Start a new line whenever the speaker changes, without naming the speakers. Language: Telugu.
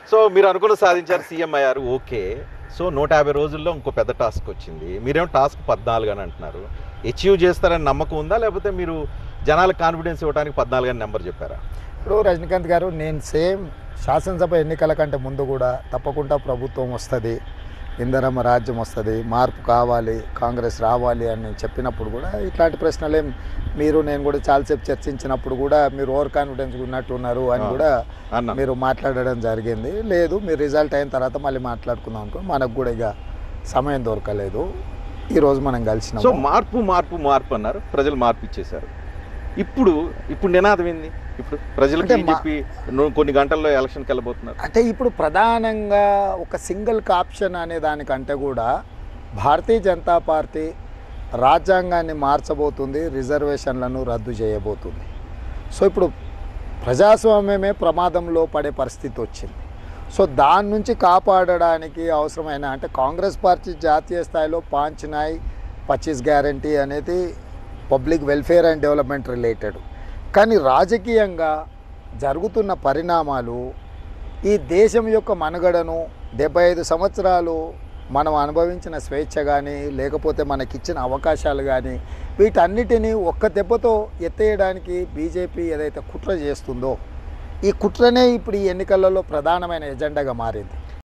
సో మీరు అనుకున్న సాధించారు సీఎం అయ్యారు ఓకే సో నూట యాభై రోజుల్లో ఇంకో పెద్ద టాస్క్ వచ్చింది మీరేమో టాస్క్ పద్నాలుగు అని అంటున్నారు అచీవ్ చేస్తారని నమ్మకం ఉందా లేకపోతే మీరు జనాలకు కాన్ఫిడెన్స్ ఇవ్వడానికి పద్నాలుగు అని నెంబర్ చెప్పారా
ఇప్పుడు రజనీకాంత్ గారు నేను సేమ్ శాసనసభ ఎన్నికల కంటే ముందు కూడా తప్పకుండా ప్రభుత్వం వస్తుంది ఇందరమ్మ రాజ్యం వస్తుంది మార్పు కావాలి కాంగ్రెస్ రావాలి అని నేను చెప్పినప్పుడు కూడా ఇట్లాంటి ప్రశ్నలు ఏం మీరు నేను కూడా చాలాసేపు చర్చించినప్పుడు కూడా మీరు ఓవర్ కాన్ఫిడెన్స్ ఉన్నట్టు ఉన్నారు అని
ఆ.
కూడా
అన్న
మీరు మాట్లాడడం జరిగింది లేదు మీరు రిజల్ట్ అయిన తర్వాత మళ్ళీ మాట్లాడుకుందాం అనుకో మనకు కూడా ఇక సమయం దొరకలేదు ఈరోజు మనం
సో
కలిసినాము
మార్పు మార్పు మార్పు అన్నారు ప్రజలు మార్పు ఇచ్చేశారు ఇప్పుడు ఇప్పుడు నినాదం ఏంది ఇప్పుడు ప్రజలకి
అంటే
ఏం
మా-
చెప్పి నువ్వు కొన్ని గంటల్లో ఎలక్షన్కి వెళ్ళబోతున్నారు
అంటే ఇప్పుడు ప్రధానంగా ఒక సింగిల్ ఆప్షన్ అనే దానికంటే కూడా భారతీయ జనతా పార్టీ రాజ్యాంగాన్ని మార్చబోతుంది రిజర్వేషన్లను రద్దు చేయబోతుంది సో ఇప్పుడు ప్రజాస్వామ్యమే ప్రమాదంలో పడే పరిస్థితి వచ్చింది సో దాని నుంచి కాపాడడానికి అవసరమైన అంటే కాంగ్రెస్ పార్టీ జాతీయ స్థాయిలో పాంచ్ నాయ్ పచ్చీస్ గ్యారంటీ అనేది public welfare and development related కానీ రాజకీయంగా జరుగుతున్న పరిణామాలు ఈ దేశం యొక్క మనుగడను డెబ్బై ఐదు సంవత్సరాలు మనం అనుభవించిన స్వేచ్ఛ కానీ లేకపోతే మనకిచ్చిన అవకాశాలు కానీ వీటన్నిటినీ ఒక్క దెబ్బతో ఎత్తేయడానికి బీజేపీ ఏదైతే కుట్ర చేస్తుందో ఈ కుట్రనే ఇప్పుడు ఈ ఎన్నికలలో ప్రధానమైన ఎజెండాగా మారింది